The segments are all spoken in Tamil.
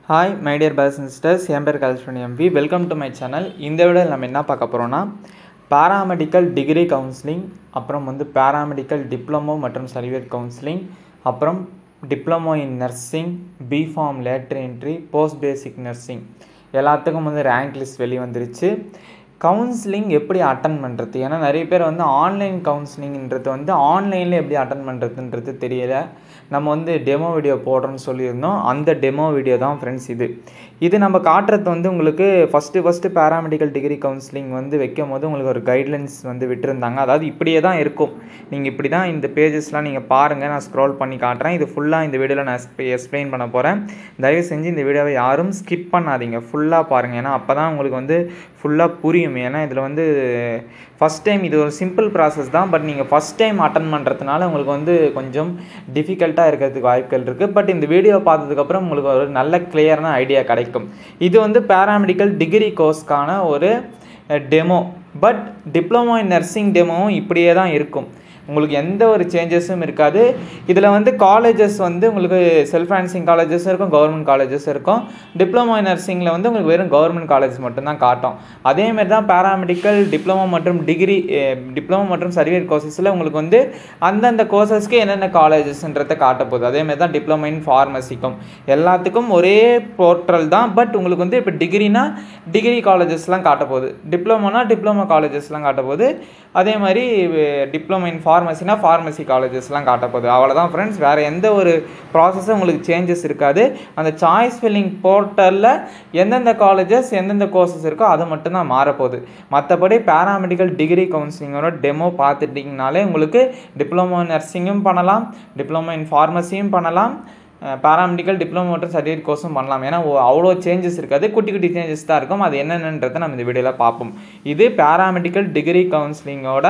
hi my dear brothers and sisters என் பேர் கல்ஸ்வனி எம்பி வெல்கம் டு மை சேனல் இந்த விட நம்ம என்ன பார்க்க போகிறோம்னா பாராமெடிக்கல் டிகிரி கவுன்சிலிங் அப்புறம் வந்து பாராமெடிக்கல் டிப்ளமோ மற்றும் சர்டிஃபிகேட் கவுன்சிலிங் அப்புறம் diploma in nursing B Pharm lateral entry post basic nursing எல்லாத்துக்கும் வந்து ரேங்க் லிஸ்ட் வெளியே வந்துருச்சு கவுன்சிலிங் எப்படி அட்டன் பண்ணுறது ஏன்னா நிறைய பேர் வந்து ஆன்லைன் கவுன்சிலிங்ன்றது வந்து ஆன்லைனில் எப்படி அட்டன் பண்ணுறதுன்றது தெரியல நம்ம வந்து டெமோ வீடியோ போடுறோம்னு சொல்லியிருந்தோம் அந்த டெமோ வீடியோ தான் ஃப்ரெண்ட்ஸ் இது இது நம்ம காட்டுறது வந்து உங்களுக்கு first first paramedical degree counselling வந்து வைக்கும் போது உங்களுக்கு ஒரு கைட்லைன்ஸ் வந்து விட்டுருந்தாங்க அதாவது இப்படியே தான் இருக்கும் நீங்கள் இப்படி தான் இந்த பேஜஸ்லாம் நீங்கள் பாருங்கள் நான் ஸ்க்ரோல் பண்ணி காட்டுறேன் இது ஃபுல்லாக இந்த வீடியோவில் நான் எக்ஸ்பிளைன் பண்ண போகிறேன் தயவு செஞ்சு இந்த வீடியோவை யாரும் ஸ்கிப் பண்ணாதீங்க ஃபுல்லாக பாருங்கள் ஏன்னா அப்போ தான் உங்களுக்கு வந்து ஃபுல்லாக புரியும் ஏன்னா இதில் வந்து ஃபஸ்ட் டைம் இது ஒரு சிம்பிள் ப்ராசஸ் தான் பட் நீங்கள் ஃபஸ்ட் டைம் அட்டன் பண்ணுறதுனால உங்களுக்கு வந்து கொஞ்சம் டிஃபிகல்ட்டாக இருக்கிறதுக்கு வாய்ப்புகள் இருக்குது பட் இந்த வீடியோ பார்த்ததுக்கப்புறம் உங்களுக்கு ஒரு நல்ல கிளியரான ஐடியா கிடைக்கும் இது வந்து பேராமெடிக்கல் டிகிரி கோர்ஸ்க்கான ஒரு demo but diploma in nursing டெமோவும் இப்படியே தான் இருக்கும் உங்களுக்கு எந்த ஒரு சேஞ்சஸும் இருக்காது இதில் வந்து காலேஜஸ் வந்து உங்களுக்கு செல்ஃப் ஃபைனான்சிங் காலேஜஸ் இருக்கும் கவர்மெண்ட் காலேஜஸ் இருக்கும் டிப்ளமோ இன் நர்சிங்கில் வந்து உங்களுக்கு வெறும் கவர்மெண்ட் காலேஜ் மட்டும்தான் காட்டும் அதேமாரி தான் பேராமெடிக்கல் டிப்ளமோ மற்றும் டிகிரி டிப்ளமோ மற்றும் சர்டிஃபிகேட் கோர்சஸில் உங்களுக்கு வந்து அந்தந்த கோர்சஸ்க்கு என்னென்ன காலேஜஸ்ன்றதை காட்ட போகுது அதேமாதிரி தான் டிப்ளமோ இன் ஃபார்மசிக்கும் எல்லாத்துக்கும் ஒரே போர்ட்டல் தான் பட் உங்களுக்கு வந்து இப்போ டிகிரினா டிகிரி காலேஜஸ்லாம் காட்ட போகுது டிப்ளமோனா டிப்ளமோ காலேஜஸ்லாம் காட்ட போகுது அதே மாதிரி டிப்ளமோ இன் ஃபார்மசினா ஃபார்மசி காலேஜஸ்லாம் காட்ட போகுது அவ்வளோதான் ஃப்ரெண்ட்ஸ் வேறு எந்த ஒரு ப்ராசஸும் உங்களுக்கு சேஞ்சஸ் இருக்காது அந்த சாய்ஸ் ஃபில்லிங் போர்ட்டலில் எந்தெந்த காலேஜஸ் எந்தெந்த கோர்சஸ் இருக்கோ அது மட்டும்தான் மாறப்போகுது மற்றபடி பேராமெடிக்கல் டிகிரி கவுன்சிலிங்கோட டெமோ பார்த்துட்டிங்கனாலே உங்களுக்கு டிப்ளமோ நர்சிங்கும் பண்ணலாம் டிப்ளமோ இன் ஃபார்மசியும் பண்ணலாம் பேராமெடிக்கல் டிப்ளமோ மற்றும் சர்டிஃபிகேட் கோர்ஸும் பண்ணலாம் ஏன்னா அவ்வளோ சேஞ்சஸ் இருக்காது குட்டி குட்டி சேஞ்சஸ் தான் இருக்கும் அது என்னென்னன்றதை நம்ம இந்த வீடியோவில் பார்ப்போம் இது பேராமெடிக்கல் டிகிரி கவுன்சிலிங்கோட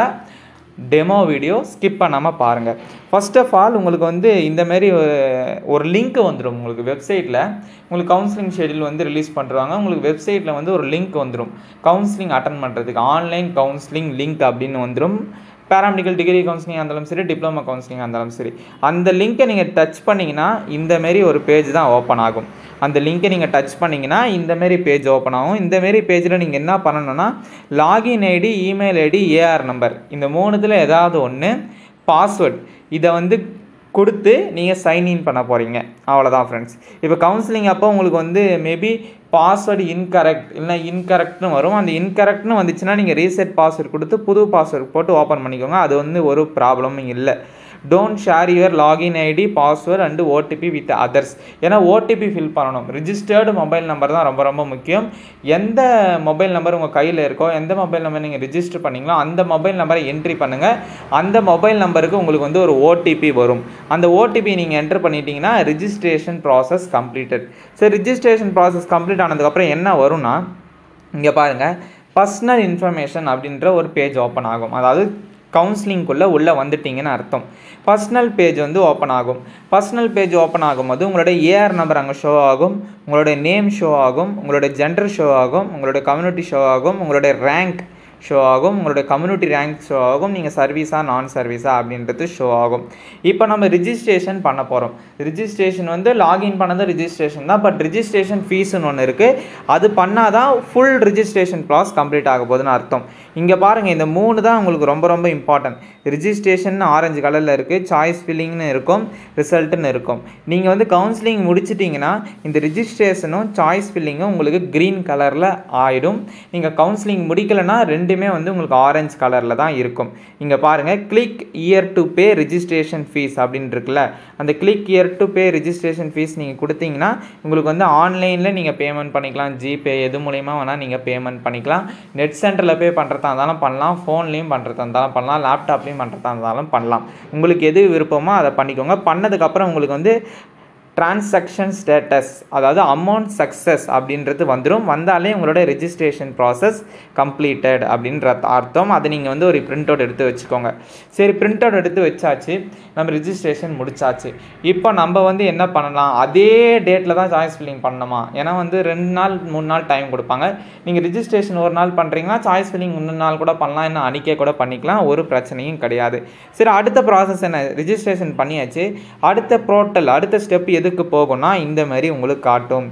டெமோ வீடியோ ஸ்கிப் பண்ணாமல் பாருங்கள் ஃபஸ்ட் ஆஃப் ஆல் உங்களுக்கு வந்து இந்தமாரி ஒரு லிங்க் வந்துடும் உங்களுக்கு வெப்சைட்டில் உங்களுக்கு கவுன்சிலிங் ஷெடியூல் வந்து ரிலீஸ் பண்ணுறாங்க உங்களுக்கு வெப்சைட்டில் வந்து ஒரு லிங்க் வந்துடும் கவுன்சிலிங் அட்டன் பண்ணுறதுக்கு ஆன்லைன் கவுன்சிலிங் லிங்க் அப்படின்னு வந்துடும் பேராமெடிக்கல் டிகிரி கவுன்சிலிங் இருந்தாலும் சரி டிப்ளமோ கவுன்சிலிங் இருந்தாலும் சரி அந்த லிங்க்கை நீங்கள் டச் பண்ணிங்கன்னா இந்தமாரி ஒரு பேஜ் தான் ஓப்பன் ஆகும் அந்த லிங்க்கை நீங்கள் டச் பண்ணிங்கன்னா இந்தமாரி பேஜ் ஓப்பன் ஆகும் இந்தமாரி பேஜில் நீங்கள் என்ன பண்ணணும்னா login ID email ID AR number இந்த மூணுத்தில் ஏதாவது ஒன்று பாஸ்வேர்ட் இதை வந்து கொடுத்து நீங்கள் சைன்இன் பண்ண போகிறீங்க அவ்வளோதான் ஃப்ரெண்ட்ஸ் இப்போ கவுன்சிலிங் அப்போ உங்களுக்கு வந்து மேபி பாஸ்வேர்டு இன்கரெக்ட் இல்லைனா இன்கரெக்ட்னு வரும் அந்த இன்கரெக்ட்னு வந்துச்சுன்னா நீங்கள் ரீசெட் பாஸ்வேர்டு கொடுத்து புது பாஸ்வேர்டு போட்டு ஓப்பன் பண்ணிக்கோங்க அது வந்து ஒரு ப்ராப்ளமும் இல்லை don't share your login ID password and OTP with others ஏன்னா ஓடிபி ஃபில் பண்ணணும் ரிஜிஸ்டர்டு மொபைல் நம்பர் தான் ரொம்ப ரொம்ப முக்கியம் எந்த மொபைல் நம்பர் உங்கள் கையில் இருக்கோ எந்த மொபைல் நம்பர் நீங்கள் ரிஜிஸ்டர் பண்ணிங்களோ அந்த மொபைல் நம்பரை என்ட்ரி பண்ணுங்கள் அந்த மொபைல் நம்பருக்கு உங்களுக்கு வந்து ஒரு ஓடிபி வரும் அந்த ஓடிபி நீங்கள் என்ட்ரு பண்ணிட்டீங்கன்னா ரிஜிஸ்ட்ரேஷன் ப்ராசஸ் கம்ப்ளீட்டட் சரி ரிஜிஸ்ட்ரேஷன் ப்ராசஸ் கம்ப்ளீட் ஆனதுக்கப்புறம் என்ன வரும்னா இங்கே பாருங்கள் பர்சனல் இன்ஃபர்மேஷன் அப்படின்ற ஒரு பேஜ் ஓப்பன் ஆகும் அதாவது கவுன்சிலிங்குள்ளே உள்ளே வந்துட்டிங்கன்னு அர்த்தம் பர்சனல் பேஜ் வந்து ஓப்பன் ஆகும் பர்சனல் பேஜ் ஓப்பன் ஆகும்போது உங்களோட ஏஆர் நம்பர் அங்கே ஷோ ஆகும் உங்களோட நேம் ஷோ ஆகும் உங்களோட ஜெண்டர் ஷோ ஆகும் உங்களோட கம்யூனிட்டி ஷோ ஆகும் உங்களுடைய ரேங்க் ஷோ ஆகும் உங்களுடைய கம்யூனிட்டி ரேங்க் ஷோ ஆகும் நீங்கள் சர்வீஸாக நான் சர்வீஸாக அப்படின்றது ஷோ ஆகும் இப்போ நம்ம ரிஜிஸ்ட்ரேஷன் பண்ண போகிறோம் ரிஜிஸ்ட்ரேஷன் வந்து லாகின் பண்ணது ரிஜிஸ்ட்ரேஷன் தான் பட் ரிஜிஸ்ட்ரேஷன் ஃபீஸ்னு ஒன்று இருக்குது அது பண்ணால் தான் ஃபுல் ரிஜிஸ்ட்ரேஷன் ப்ராஸ் கம்ப்ளீட் ஆக போகுதுன்னு அர்த்தம் இங்கே பாருங்கள் இந்த மூணு தான் உங்களுக்கு ரொம்ப ரொம்ப இம்பார்ட்டன்ட் ரிஜிஸ்ட்ரேஷன் ஆரஞ்சு கலரில் இருக்குது சாய்ஸ் ஃபில்லிங்னு இருக்கும் ரிசல்ட்டுன்னு இருக்கும் நீங்கள் வந்து கவுன்சிலிங் முடிச்சிட்டிங்கன்னா இந்த ரிஜிஸ்ட்ரேஷனும் சாய்ஸ் ஃபில்லிங்கும் உங்களுக்கு க்ரீன் கலரில் ஆகிடும் நீங்கள் கவுன்சிலிங் முடிக்கலைன்னா ரெண்டுமே வந்து உங்களுக்கு ஆரஞ்சு கலரில் தான் இருக்கும் இங்கே பாருங்கள் click here to pay registration fees அப்படின்னு இருக்குல்ல அந்த click here to pay registration fees நீங்கள் கொடுத்தீங்கன்னா உங்களுக்கு வந்து ஆன்லைனில் நீங்கள் பேமெண்ட் பண்ணிக்கலாம் ஜிபே எது மூலிமா வேணால் நீங்கள் பேமெண்ட் பண்ணிக்கலாம் நெட் சென்டரில் பே பண்ணுறதா இருந்தாலும் பண்ணலாம் ஃபோன்லேயும் பண்ணுறதா இருந்தாலும் பண்ணலாம் லேப்டாப்லேயும் பண்ணுறதா இருந்தாலும் பண்ணலாம் உங்களுக்கு எது விருப்பமோ அதை பண்ணிக்கோங்க பண்ணதுக்கப்புறம் உங்களுக்கு வந்து டிரான்சாக்ஷன் ஸ்டேட்டஸ் அதாவது அமௌண்ட் சக்ஸஸ் அப்படின்றது வந்துடும் வந்தாலே உங்களோட ரெஜிஸ்ட்ரேஷன் ப்ராசஸ் கம்ப்ளீட்டட் அப்படின்ற அர்த்தம் அதை நீங்கள் வந்து ஒரு பிரிண்ட் அவுட் எடுத்து வச்சுக்கோங்க சரி பிரிண்ட் அவுட் எடுத்து வச்சாச்சு நம்ம ரிஜிஸ்ட்ரேஷன் முடிச்சாச்சு இப்போ நம்ம வந்து என்ன பண்ணலாம் அதே டேட்டில் தான் சாய்ஸ் ஃபில்லிங் பண்ணணுமா ஏன்னா வந்து ரெண்டு நாள் மூணு நாள் டைம் கொடுப்பாங்க நீங்கள் ரிஜிஸ்ட்ரேஷன் ஒரு நாள் பண்ணுறீங்கன்னா சாய்ஸ் ஃபில்லிங் மூணு நாள் கூட பண்ணலாம் இன்னும் அன்றைக்கே கூட பண்ணிக்கலாம் ஒரு பிரச்சனையும் கிடையாது சரி அடுத்த ப்ராசஸ் என்ன ரிஜிஸ்ட்ரேஷன் பண்ணியாச்சு அடுத்த போர்ட்டல் அடுத்த ஸ்டெப் எதுக்கு போகும்னா இந்த மாதிரி உங்களுக்கு காட்டும்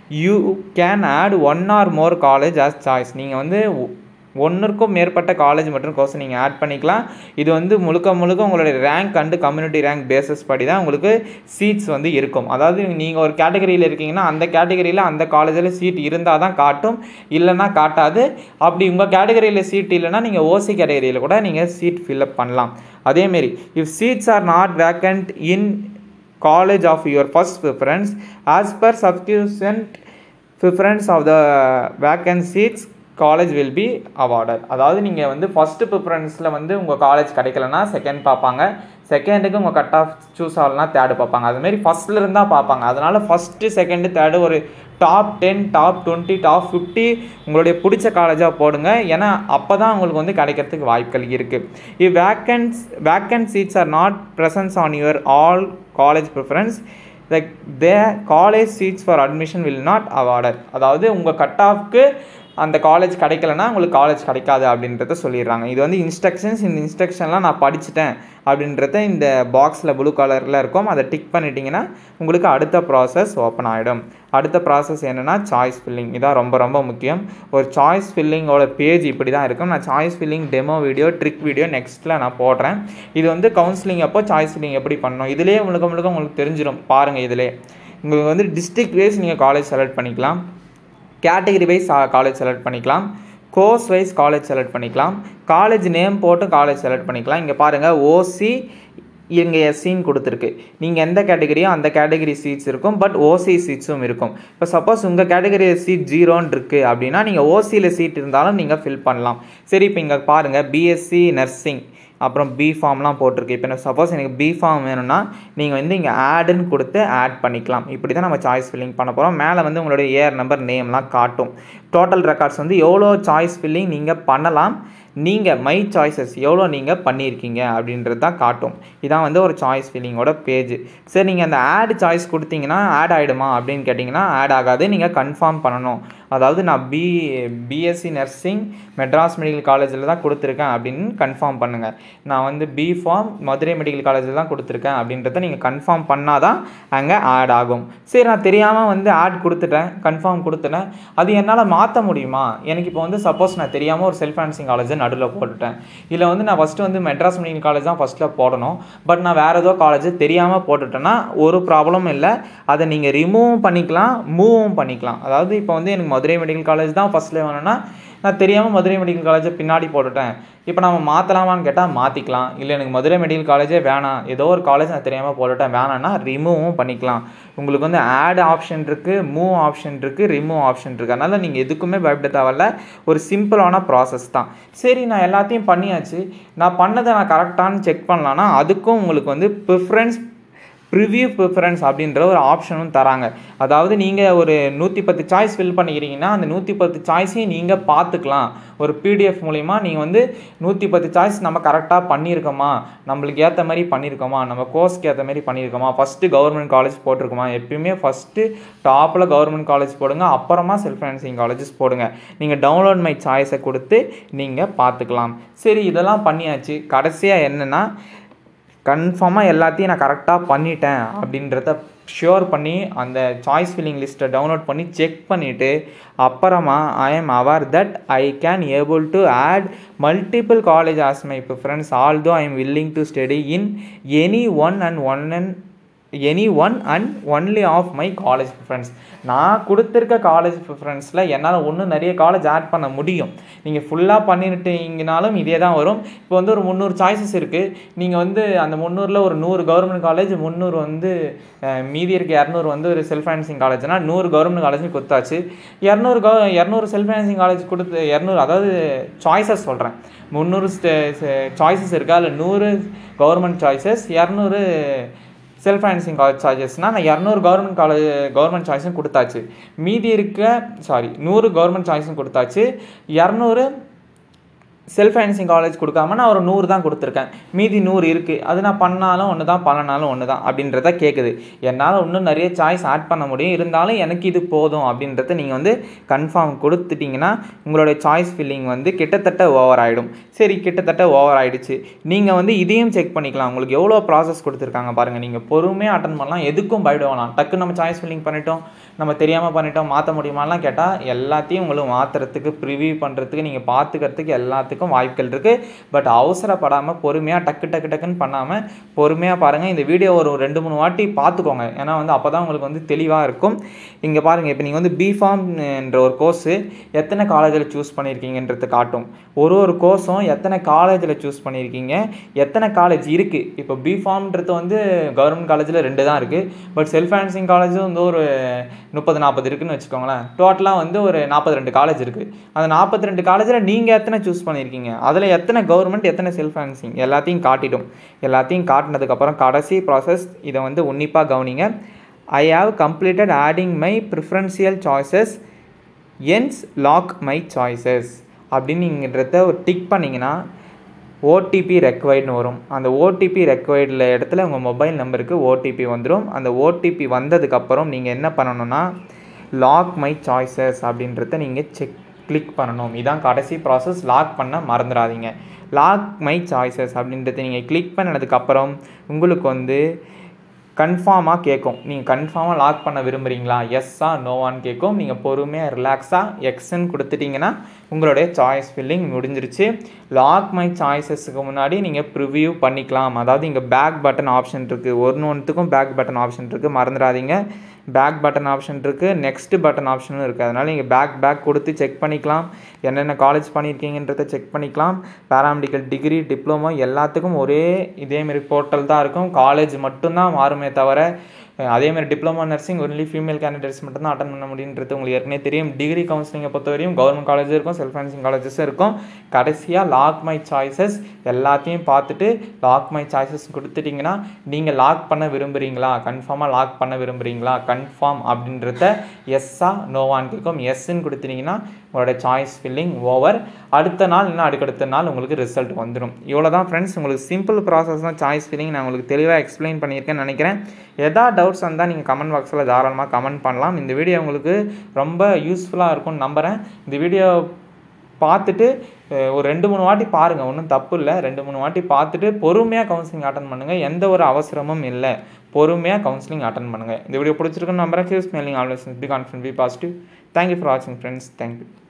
you can add one or more college as choice நீங்கள் வந்து ஒன்றுக்கும் மேற்பட்ட காலேஜ் மற்றும் கோர்ஸ் நீங்கள் ஆட் பண்ணிக்கலாம் இது வந்து முழுக்க முழுக்க உங்களுடைய rank and community rank basis படி தான் உங்களுக்கு சீட்ஸ் வந்து இருக்கும் அதாவது நீங்கள் ஒரு கேட்டகரியில் இருக்கீங்கன்னா அந்த கேட்டகரியில் அந்த காலேஜில் சீட் இருந்தால் தான் காட்டும் இல்லைன்னா காட்டாது அப்படி உங்கள் கேட்டகரியில் சீட் இல்லைன்னா நீங்கள் ஓசி கேட்டகரியில் கூட நீங்கள் சீட் ஃபில்அப் பண்ணலாம் அதேமாரி if seats are not vacant in college of your first preference as per substituted preference of the vacant seats college will be awarded அதாவது நீங்கள் வந்து ஃபஸ்ட்டு ப்ரிஃபரன்ஸில் வந்து உங்கள் காலேஜ் கிடைக்கலனா செகண்ட் பார்ப்பாங்க செகண்டுக்கு உங்கள் கட் ஆஃப் சூஸ் ஆகலனா தேர்டு பார்ப்பாங்க அதுமாரி ஃபஸ்ட்டில் இருந்தால் பார்ப்பாங்க அதனால் ஃபஸ்ட்டு செகண்டு தேர்டு ஒரு top ten top twenty top fifty உங்களுடைய பிடிச்ச காலேஜாக போடுங்க ஏன்னா அப்போ தான் உங்களுக்கு வந்து கிடைக்கிறதுக்கு வாய்ப்புகள் இருக்குது if vacancy vacant seats are not presence on your all college preference like the college seats for admission will not awarded அதாவது உங்கள் கட் ஆஃப்க்கு அந்த காலேஜ் கிடைக்கலனா உங்களுக்கு காலேஜ் கிடைக்காது அப்படின்றத சொல்லிடுறாங்க இது வந்து இன்ஸ்ட்ரக்ஷன்ஸ் இந்த இன்ஸ்ட்ரக்ஷன்லாம் நான் படிச்சுட்டேன் அப்படின்றத இந்த பாக்ஸில் ப்ளூ கலரில் இருக்கும் அதை டிக் பண்ணிட்டீங்கன்னா உங்களுக்கு அடுத்த ப்ராசஸ் ஓப்பன் ஆகிடும் அடுத்த ப்ராசஸ் என்னென்னா சாய்ஸ் ஃபில்லிங் இதான் ரொம்ப ரொம்ப முக்கியம் ஒரு சாய்ஸ் ஃபில்லிங்கோட பேஜ் இப்படி தான் இருக்கும் நான் choice filling demo video trick video நெக்ஸ்ட்டில் நான் போடுறேன் இது வந்து கவுன்சிலிங் அப்போ சாய்ஸ் ஃபில்லிங் எப்படி பண்ணணும் இதிலே முழுக்க முழுக்க உங்களுக்கு தெரிஞ்சிடும் பாருங்கள் இதிலே உங்களுக்கு வந்து டிஸ்ட்ரிக்ட் வைஸ் நீங்கள் காலேஜ் செலக்ட் பண்ணிக்கலாம் கேட்டகரி வைஸ் காலேஜ் செலக்ட் பண்ணிக்கலாம் கோர்ஸ் வைஸ் காலேஜ் செலக்ட் பண்ணிக்கலாம் காலேஜ் நேம் போட்டு காலேஜ் செலக்ட் பண்ணிக்கலாம் இங்கே பாருங்கள் ஓசி இங்கே எஸ்சின்னு கொடுத்துருக்கு நீங்கள் எந்த கேட்டகரியோ அந்த கேட்டகரி சீட்ஸ் இருக்கும் பட் ஓசி சீட்ஸும் இருக்கும் இப்போ சப்போஸ் உங்கள் கேட்டகரி சீட் ஜீரோன்னு இருக்குது அப்படின்னா நீங்கள் ஓசியில் சீட் இருந்தாலும் நீங்கள் ஃபில் பண்ணலாம் சரி இப்போ இங்கே பாருங்கள் பிஎஸ்சி நர்சிங் அப்புறம் பி ஃபார்ம்லாம் போட்டிருக்கு இப்போ எனக்கு சப்போஸ் எனக்கு பி ஃபார்ம் வேணும்னா நீங்கள் வந்து இங்கே ஆடுன்னு கொடுத்து ஆட் பண்ணிக்கலாம் இப்படி தான் நம்ம சாய்ஸ் ஃபில்லிங் பண்ண போகிறோம் மேலே வந்து உங்களுடைய ஏஆர் நம்பர் நேம்லாம் காட்டும் டோட்டல் ரெக்கார்ட்ஸ் வந்து எவ்வளோ சாய்ஸ் ஃபில்லிங் நீங்கள் பண்ணலாம் நீங்கள் மை சாய்ஸஸ் எவ்வளோ நீங்கள் பண்ணியிருக்கீங்க அப்படின்றது தான் காட்டும் இதான் வந்து ஒரு சாய்ஸ் ஃபில்லிங்கோட பேஜ் சரி நீங்கள் அந்த ஆட் சாய்ஸ் கொடுத்தீங்கன்னா ஆட் ஆகிடுமா அப்படின்னு கேட்டிங்கன்னா ஆட் ஆகாது நீங்கள் கன்ஃபார்ம் பண்ணணும் அதாவது நான் B BSc nursing Madras medical காலேஜில் தான் கொடுத்துருக்கேன் அப்படின்னு கன்ஃபார்ம் பண்ணுங்கள் நான் வந்து பி ஃபார்ம் மதுரை மெடிக்கல் காலேஜில் தான் கொடுத்துருக்கேன் அப்படின்றத நீங்கள் கன்ஃபார்ம் பண்ணால் தான் அங்கே ஆட் ஆகும் சரி நான் தெரியாமல் வந்து ஆட் கொடுத்துட்டேன் கன்ஃபார்ம் கொடுத்துட்டேன் அது என்னால் மாற்ற முடியுமா எனக்கு இப்போ வந்து சப்போஸ் நான் தெரியாமல் ஒரு செல்ஃப் ஃபைனான்சிங் காலேஜை நடுவில் போட்டுட்டேன் இதில் வந்து நான் ஃபஸ்ட்டு வந்து மெட்ராஸ் மெடிக்கல் காலேஜ் தான் ஃபஸ்ட்டில் போடணும் பட் நான் வேறு ஏதோ காலேஜ் தெரியாமல் போட்டுட்டேன்னா ஒரு ப்ராப்ளமும் இல்லை அதை நீங்கள் ரிமூவும் பண்ணிக்கலாம் மூவும் பண்ணிக்கலாம் அதாவது இப்போ வந்து எனக்கு மதுரை மெடிக்கல் காலேஜ் தான் ஃபஸ்ட்டில் வேணும்னா நான் தெரியாமல் மதுரை மெடிக்கல் காலேஜை பின்னாடி போட்டுட்டேன் இப்போ நம்ம மாற்றலாமான்னு கேட்டால் மாற்றிக்கலாம் இல்லை எனக்கு மதுரை மெடிக்கல் காலேஜே வேணாம் ஏதோ ஒரு காலேஜ் நான் தெரியாமல் போட்டுட்டேன் வேணான்னா ரிமூவும் பண்ணிக்கலாம் உங்களுக்கு வந்து ஆட் ஆப்ஷன் இருக்குது மூவ் ஆப்ஷன் இருக்குது ரிமூவ் ஆப்ஷன் இருக்குது அதனால் நீங்கள் எதுக்குமே பயப்பட தேவையில்ல ஒரு சிம்பிளான ப்ராசஸ் தான் சரி நான் எல்லாத்தையும் பண்ணியாச்சு நான் பண்ணதை நான் கரெக்டானு செக் பண்ணலான்னா அதுக்கும் உங்களுக்கு வந்து ப்ரிஃபரன்ஸ் ப்ரிவ்யூ ப்ரிஃபரன்ஸ் அப்படின்ற ஒரு ஆப்ஷனும் தராங்க அதாவது நீங்கள் ஒரு நூற்றி பத்து சாய்ஸ் ஃபில் பண்ணிக்கிறீங்கன்னா அந்த நூற்றி பத்து சாய்ஸையும் நீங்கள் பார்த்துக்கலாம் ஒரு பிடிஎஃப் மூலிமா நீங்கள் வந்து நூற்றி பத்து சாய்ஸ் நம்ம கரெக்டாக பண்ணியிருக்கோமா நம்மளுக்கு ஏற்ற மாதிரி பண்ணியிருக்கோமா நம்ம கோர்ஸ்க்கு ஏற்ற மாதிரி பண்ணியிருக்கோமா ஃபஸ்ட்டு கவர்மெண்ட் காலேஜ் போட்டிருக்கோமா எப்பயுமே ஃபஸ்ட்டு டாப்பில் கவர்மெண்ட் காலேஜ் போடுங்க அப்புறமா செல்ஃப் ஃபைனான்சிங் காலேஜஸ் போடுங்க நீங்கள் டவுன்லோட் மை சாய்ஸை கொடுத்து நீங்கள் பார்த்துக்கலாம் சரி இதெல்லாம் பண்ணியாச்சு கடைசியாக என்னென்னா கன்ஃபார்மாக எல்லாத்தையும் நான் கரெக்டாக பண்ணிட்டேன் அப்படின்றத ஷியோர் பண்ணி அந்த சாய்ஸ் ஃபில்லிங் லிஸ்ட்டை டவுன்லோட் பண்ணி செக் பண்ணிவிட்டு அப்புறமா I am aware that I can able to add multiple college as my preference although I am willing to study in any one and one and any one and only of my college preference நான் கொடுத்துருக்க காலேஜ் ப்ரிஃபரன்ஸில் என்னால் ஒன்றும் நிறைய காலேஜ் ஆட் பண்ண முடியும் நீங்கள் ஃபுல்லாக பண்ணிட்டுங்கனாலும் இதே தான் வரும் இப்போ வந்து ஒரு முந்நூறு சாய்ஸஸ் இருக்குது நீங்கள் வந்து அந்த முந்நூறில் ஒரு நூறு கவர்மெண்ட் காலேஜ் முந்நூறு வந்து மீதி இருக்க இரநூறு வந்து ஒரு செல்ஃப் ஃபைனான்சிங் காலேஜ்னால் நூறு கவர்மெண்ட் காலேஜ் கொடுத்தாச்சு இரநூறு கவ இரநூறு செல்ஃப் ஃபைனான்சிங் காலேஜ் கொடுத்து இரநூறு அதாவது சாய்ஸஸ் சொல்கிறேன் முந்நூறு சாய்ஸஸ் இருக்கா அதில் நூறு கவர்மெண்ட் சாய்ஸஸ் இரநூறு செல்ஃப் ஃபைனான்சிங் காலேஜ் சார்ஜஸ்னால் நான் இரநூறு கவர்மெண்ட் காலேஜ் கவர்மெண்ட் சாய்ஸும் கொடுத்தாச்சு மீதி இருக்க சாரி நூறு கவர்மெண்ட் சாய்ஸும் கொடுத்தாச்சு இரநூறு செல்ஃப் ஃபைனான்சிங் காலேஜ் கொடுக்காம நான் ஒரு நூறு தான் கொடுத்துருக்கேன் மீதி நூறு இருக்குது அது நான் பண்ணாலும் ஒன்று தான் பண்ணனாலும் ஒன்று தான் அப்படின்றத கேட்குது என்னால் இன்னும் நிறைய சாய்ஸ் ஆட் பண்ண முடியும் இருந்தாலும் எனக்கு இது போதும் அப்படின்றத நீங்கள் வந்து கன்ஃபார்ம் கொடுத்துட்டிங்கன்னா உங்களுடைய சாய்ஸ் ஃபில்லிங் வந்து கிட்டத்தட்ட ஓவர் ஆகிடும் சரி கிட்டத்தட்ட ஓவர் ஆகிடுச்சு நீங்கள் வந்து இதையும் செக் பண்ணிக்கலாம் உங்களுக்கு எவ்வளோ ப்ராசஸ் கொடுத்துருக்காங்க பாருங்கள் நீங்கள் பொறுமையாக அட்டன் பண்ணலாம் எதுக்கும் பயப்பட வேணாம் டக்கு நம்ம சாய்ஸ் ஃபில்லிங் பண்ணிட்டோம் நம்ம தெரியாமல் பண்ணிட்டோம் மாற்ற முடியுமாலாம் கேட்டால் எல்லாத்தையும் உங்களுக்கு மாற்றுறதுக்கு ப்ரிவியூ பண்ணுறதுக்கு நீங்கள் பார்த்துக்கிறதுக்கு எல்லாத்துக்கும் வாய்ப்புகள் இருக்குது பட் அவசரப்படாமல் பொறுமையாக டக்கு டக்கு டக்குன்னு பண்ணாமல் பொறுமையாக பாருங்கள் இந்த வீடியோ ஒரு ரெண்டு மூணு வாட்டி பார்த்துக்கோங்க ஏன்னா வந்து அப்போ தான் உங்களுக்கு வந்து தெளிவாக இருக்கும் இங்கே பாருங்கள் இப்போ நீங்கள் வந்து பிஃபார்ம் என்ற ஒரு கோர்ஸு எத்தனை காலேஜில் சூஸ் பண்ணியிருக்கீங்கன்றது காட்டும் ஒரு ஒரு கோர்ஸும் எத்தனை காலேஜில் சூஸ் பண்ணியிருக்கீங்க எத்தனை காலேஜ் இருக்குது இப்போ பிஃபார்ம்ன்றது வந்து கவர்மெண்ட் காலேஜில் ரெண்டு தான் இருக்குது பட் செல்ஃப் ஃபைனான்சிங் காலேஜ் வந்து ஒரு முப்பது நாற்பது இருக்குன்னு வச்சுக்கோங்களேன் டோட்டலாக வந்து ஒரு நாற்பத்தி ரெண்டு காலேஜ் இருக்குது அந்த நாற்பத்தி ரெண்டு காலேஜில் நீங்கள் எத்தனை சூஸ் பண்ணியிருக்கீங்க அதில் எத்தனை கவர்மெண்ட் எத்தனை செல்ஃப் ஃபைனான்சிங் எல்லாத்தையும் காட்டிடும் எல்லாத்தையும் காட்டினதுக்கப்புறம் கடைசி ப்ராசஸ் இதை வந்து உன்னிப்பாக கவனிங்க I have completed adding my preferential choices and lock my choices அப்படின்னு நீங்கன்றத ஒரு டிக் பண்ணிங்கன்னா ஓடிபி ரெக்வைர்டுன்னு வரும் அந்த ஓடிபி ரெக்வைர்டில் இடத்துல உங்கள் மொபைல் நம்பருக்கு ஓடிபி வந்துடும் அந்த ஓடிபி வந்ததுக்கப்புறம் நீங்கள் என்ன பண்ணணும்னா லாக் மை சாய்ஸஸ் அப்படின்றத நீங்கள் செக் கிளிக் பண்ணணும் இதான் கடைசி ப்ராசஸ் லாக் பண்ண மறந்துடாதீங்க லாக் மை சாய்ஸஸ் அப்படின்றத நீங்கள் கிளிக் பண்ணதுக்கப்புறம் உங்களுக்கு வந்து கன்ஃபார்மாக கேட்கும் நீங்கள் கன்ஃபார்மாக லாக் பண்ண விரும்புகிறீங்களா எஸ்ஸா நோவான்னு கேட்கும் நீங்கள் பொறுமையாக ரிலாக்ஸாக எக்ஸ்ன்னு கொடுத்துட்டிங்கன்னா உங்களுடைய சாய்ஸ் ஃபில்லிங் முடிஞ்சிருச்சு லாக் மை சாய்ஸஸுக்கு முன்னாடி நீங்கள் ப்ரிவ்யூ பண்ணிக்கலாம் அதாவது இங்கே பேக் பட்டன் ஆப்ஷன் இருக்குது ஒன்று ஒன்றுத்துக்கும் பேக் பட்டன் ஆப்ஷன் இருக்குது மறந்துடாதீங்க பேக் பட்டன் ஆப்ஷன் இருக்குது நெக்ஸ்ட் பட்டன் ஆப்ஷனும் இருக்குது அதனால் நீங்கள் பேக் பேக் கொடுத்து செக் பண்ணிக்கலாம் என்னென்ன காலேஜ் பண்ணியிருக்கீங்கன்றத செக் பண்ணிக்கலாம் பேராமெடிக்கல் டிகிரி டிப்ளமோ எல்லாத்துக்கும் ஒரே இதேமாரி போர்ட்டல் தான் இருக்கும் காலேஜ் மட்டும்தான் மாறுமே தவிர அதேமாதிரி diploma nursing only female candidates மட்டும் தான் அட்டன் பண்ண முடியுன்றது உங்களுக்கு ஏற்கனவே தெரியும் டிகிரி கவுன்சிலிங்கை பொறுத்தவரையும் கவர்மெண்ட் காலேஜும் இருக்கும் செல்ஃப் ஃபைனான்சிங் காலேஜஸும் இருக்கும் கடைசியாக லாக் மை சாய்ஸஸ் எல்லாத்தையும் பார்த்துட்டு லாக் மை சாய்ஸஸ் கொடுத்துட்டிங்கன்னா நீங்கள் லாக் பண்ண விரும்புகிறீங்களா கன்ஃபார்மாக லாக் பண்ண விரும்புகிறீங்களா கன்ஃபார்ம் அப்படின்றத எஸ்ஸா நோவான்னு கேட்கும் எஸ்ன்னு கொடுத்துட்டிங்கன்னா உங்களோட சாய்ஸ் ஃபில்லிங் ஓவர் அடுத்த நாள் இன்னும் அடுக்கடுத்த நாள் உங்களுக்கு ரிசல்ட் வந்துடும் இவ்வளோ தான் ஃப்ரெண்ட்ஸ் உங்களுக்கு சிம்பிள் ப்ராசஸ் தான் சாய்ஸ் ஃபில்லிங் நான் உங்களுக்கு தெளிவாக எக்ஸ்பிளைன் பண்ணியிருக்கேன்னு நினைக்கிறேன் எதா டவுட்ஸ் வந்தால் நீங்கள் கமெண்ட் பாக்ஸில் தாராளமாக கமெண்ட் பண்ணலாம் இந்த வீடியோ உங்களுக்கு ரொம்ப யூஸ்ஃபுல்லாக இருக்கும்னு நம்புகிறேன் இந்த வீடியோ பார்த்துட்டு ஒரு ரெண்டு மூணு வாட்டி பாருங்கள் ஒன்றும் தப்பு இல்லை ரெண்டு மூணு வாட்டி பார்த்துட்டு பொறுமையாக கவுன்சிலிங் அட்டன் பண்ணுங்கள் எந்த ஒரு அவசரமும் இல்லை பொறுமையாக கவுன்சிலிங் அட்டன் பண்ணுங்கள் இந்த வீடியோ பிடிச்சிருக்குன்னு நம்புறேன் ஃபீஸ் மேலிங் always be confident be positive thank you for வாட்சிங் ஃப்ரெண்ட்ஸ் தேங்க்யூ